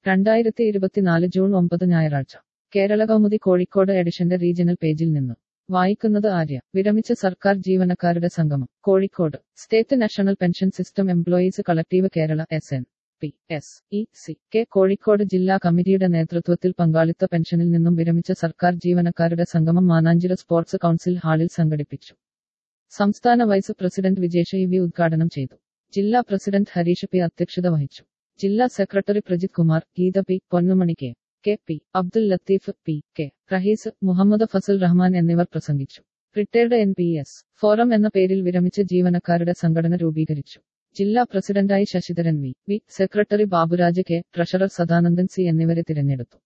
രണ്ടായിരത്തി ഇരുപത്തിനാല് ജൂൺ ഒമ്പത് ഞായറാഴ്ച കേരള കൗമുദി കോഴിക്കോട് എഡിഷന്റെ റീജിയണൽ പേജിൽ നിന്ന് വായിക്കുന്നത് ആര്യ വിരമിച്ച സർക്കാർ ജീവനക്കാരുടെ സംഗമം Kozhikode state national pension system employees collective Kerala S N P S E C K Kozhikode ജില്ലാ കമ്മിറ്റിയുടെ നേതൃത്വത്തിൽ പങ്കാളിത്ത പെൻഷനിൽ നിന്നും വിരമിച്ച സർക്കാർ ജീവനക്കാരുടെ സംഗമം മാനാഞ്ചിറ സ്പോർട്സ് കൗൺസിൽ ഹാളിൽ സംഘടിപ്പിച്ചു സംസ്ഥാന vice president Vijesh E V ഉദ്ഘാടനം ചെയ്തു ജില്ലാ പ്രസിഡന്റ് ഹരീഷ് പി അധ്യക്ഷത വഹിച്ചു ജില്ലാ secretary Prajith Kumar Geetha P Ponnumani K K P Abdul Latheef P K Rahees Muhammad Fasal Rahman എന്നിവർ പ്രസംഗിച്ചു retired N P S forum എന്ന പേരിൽ വിരമിച്ച ജീവനക്കാരുടെ സംഘടന രൂപീകരിച്ചു ജില്ലാ പ്രസിഡന്റായി Sasidharan V V secretary Baburaj K treasurer Sadanandan C എന്നിവരെ തിരഞ്ഞെടുത്തു